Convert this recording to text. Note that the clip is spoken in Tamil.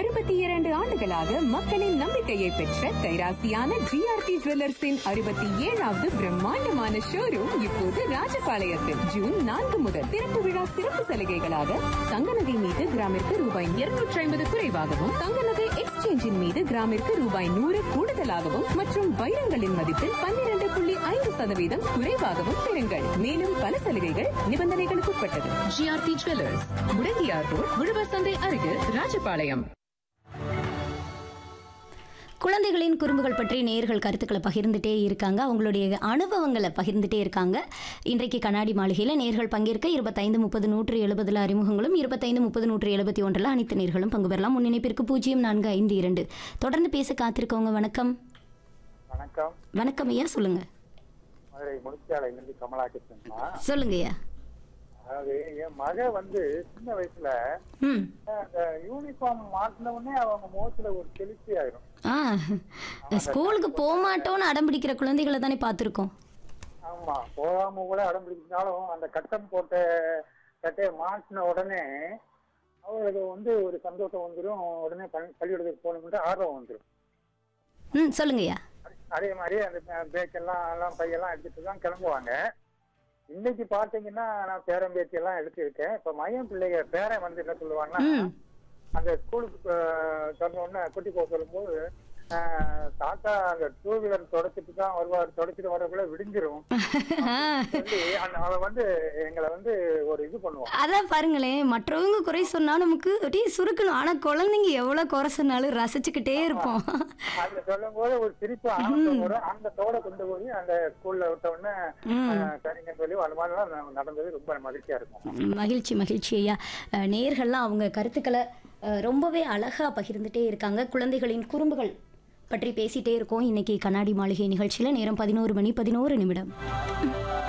அறுபத்தி இரண்டு ஆண்டுகளாக மக்களின் நம்பிக்கையை பெற்ற கைராசியான ஜிஆர்டி ஜுவல்லர்ஸின் அறுபத்தி ஏழாவது பிரம்மாண்டமான ஷோரூம் இப்போது ராஜபாளையத்தில் ஜூன் நான்கு முதல் திறப்பு விழா சிறப்பு சலுகைகளாக தங்க நகை மீது கிராமிற்கு ரூபாய் இருநூற்றி ஐம்பது குறைவாகவும் தங்க நகை எக்ஸ்சேஞ்சின் மீது கிராமிற்கு ரூபாய் நூறு கூடுதலாகவும் மற்றும் வைரங்களின் மதிப்பில் பன்னிரண்டு புள்ளி ஐந்து சதவீதம் குறைவாகவும் பெறுங்கள் மேலும் பல சலுகைகள் நிபந்தனைகளுக்கு உட்பட்டது ஜிஆர்டி ஜுவல்லர்ஸ் முடங்கியார் ரோட் உழவர் சந்தை அருகில் ராஜபாளையம் குழந்தைகளின் குறும்புகள் பற்றி நேயர்கள் கருத்துக்களை பகிர்ந்துட்டே இருக்காங்க அவங்களுடைய அனுபவங்களை பகிர்ந்துட்டே இருக்காங்க இன்றைக்கு கண்ணாடி மாளிகையில் நேர்கள் பங்கேற்க இருபத்தைந்து முப்பது நூற்று எழுபதுல அறிமுகங்களும் இருபத்தைந்து முப்பது நூற்று எழுபத்தி ஒன்றில் அனைத்து நேர்களும் பங்கு பெறலாம் முன்னிணைப்பிற்கு பூஜ்ஜியம் நான்கு ஐந்து இரண்டு தொடர்ந்து பேச காத்திருக்கவங்க வணக்கம் வணக்கம் வணக்கம் ஐயா சொல்லுங்க மதுரை முனிச்சாலையிலிருந்து கமலா கிருஷ்ணன்மா சொல்லுங்க ஐயா அதாவது என் மக வந்து சின்ன வயசுல ம் அந்த யூனிஃபார்ம் மாட்டின உடனே அவங்க முகத்துல ஒரு தெளிச்சி ஆயிரும் ஆ ஸ்கூலுக்கு போக மாட்டோம்னு அடம் பிடிக்கிற குழந்தைகளை தானே பார்த்துருக்கோம் ஆமா போகாம கூட அடம் பிடிச்சிருந்தாலும் அந்த கட்டம் போட்ட சட்டையை மாட்டின உடனே அவங்களுக்கு வந்து ஒரு சந்தோஷம் வந்துடும் உடனே பள்ளி- பள்ளிக்கூடத்துக்கு போகணும்னு ஆர்வம் வந்துடும் ம் சொல்லுங்க ஐயா அதே மாதிரி அந்த பேக் எல்லாம் எல்லாம் பையெல்லாம் எடுத்துட்டு தான் கிளம்புவாங்க இன்னைக்கு பாத்தீங்கன்னா நான் பேரன் பேத்தி எல்லாம் எடுத்திருக்கேன் இப்ப மையம் பிள்ளைங்க பேரன் வந்து என்ன சொல்லுவாங்கன்னா ம் அந்த ஸ்கூலுக்கு சொன்ன உடனே குட்டி போக சொல்லும்போது ஆஹ், தாத்தா அந்த டூ வீலர் தொடச்சிட்டு தான் வருவார் தொடச்சிட்டு வரக்குள்ள விடிஞ்சிரும் சொல்லி அந்த அவன் வந்து எங்களை வந்து ஒரு இது பண்ணுவான் அதான் பாருங்களேன் மற்றவங்க குறை சொன்னா நமக்கு அப்படியே சுருக்கணும் ஆனா குழந்தைங்க எவ்வளவு குறை சொன்னாலும் ரசிச்சுக்கிட்டே இருப்போம் அந்த சொல்லும் போது ஒரு சிரிப்பு ஆனந்தம் வரும் அந்த தோட கொண்டு போய் அந்த ஸ்கூல்ல விட்ட உடனே ஆஹ், சரிங்கன்னு சொல்லி அந்த மாதிரிலாம் நடந்தது ரொம்ப மகிழ்ச்சியா இருக்கும் மகிழ்ச்சி மகிழ்ச்சி ஐயா அஹ், நேயர்கள்லாம் அவங்க கருத்துக்களை அஹ், ரொம்பவே அழகா பகிர்ந்துட்டே இருக்காங்க குழந்தைகளின் குறும்புகள் பற்றி பேசிட்டே இருக்கோம் இன்னைக்கு கண்ணாடி மாளிகை நிகழ்ச்சியில நேரம் பதினோரு மணி பதினோரு நிமிடம்